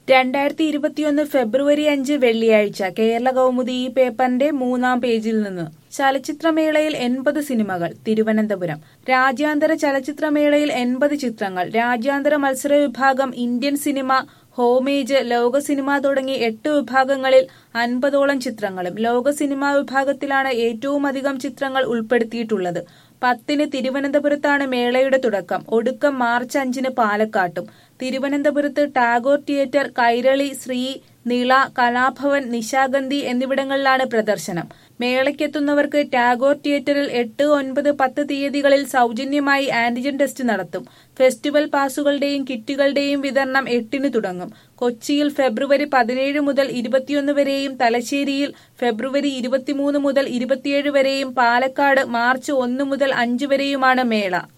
രണ്ടായിരത്തി ഇരുപത്തിയൊന്ന് ഫെബ്രുവരി അഞ്ച് വെള്ളിയാഴ്ച കേരള കൗമുദി ഈ പേപ്പറിന്റെ മൂന്നാം പേജിൽ നിന്ന് ചലച്ചിത്രമേളയിൽ എൺപത് സിനിമകൾ തിരുവനന്തപുരം രാജ്യാന്തര ചലച്ചിത്രമേളയിൽ എൺപത് ചിത്രങ്ങൾ രാജ്യാന്തര മത്സര വിഭാഗം ഇന്ത്യൻ സിനിമ ഹോമേജ് ലോക സിനിമ തുടങ്ങി എട്ട് വിഭാഗങ്ങളിൽ അൻപതോളം ചിത്രങ്ങളും ലോക സിനിമാ വിഭാഗത്തിലാണ് ഏറ്റവും അധികം ചിത്രങ്ങൾ ഉൾപ്പെടുത്തിയിട്ടുള്ളത് പത്തിന് തിരുവനന്തപുരത്താണ് മേളയുടെ തുടക്കം ഒടുക്കം മാർച്ച് അഞ്ചിന് പാലക്കാട്ടും തിരുവനന്തപുരത്ത് ടാഗോർ തിയേറ്റർ കൈരളി ശ്രീ നിള കലാഭവൻ നിശാഗന്ധി എന്നിവിടങ്ങളിലാണ് പ്രദർശനം മേളയ്ക്കെത്തുന്നവർക്ക് ടാഗോർ തിയേറ്ററിൽ എട്ട് ഒൻപത് പത്ത് തീയതികളിൽ സൗജന്യമായി ആന്റിജൻ ടെസ്റ്റ് നടത്തും ഫെസ്റ്റിവൽ പാസുകളുടെയും കിറ്റുകളുടെയും വിതരണം എട്ടിന് തുടങ്ങും കൊച്ചിയിൽ ഫെബ്രുവരി പതിനേഴ് മുതൽ ഇരുപത്തിയൊന്ന് വരെയും തലശ്ശേരിയിൽ ഫെബ്രുവരി ഇരുപത്തിമൂന്ന് മുതൽ ഇരുപത്തിയേഴ് വരെയും പാലക്കാട് മാർച്ച് ഒന്ന് മുതൽ അഞ്ച് വരെയുമാണ് മേള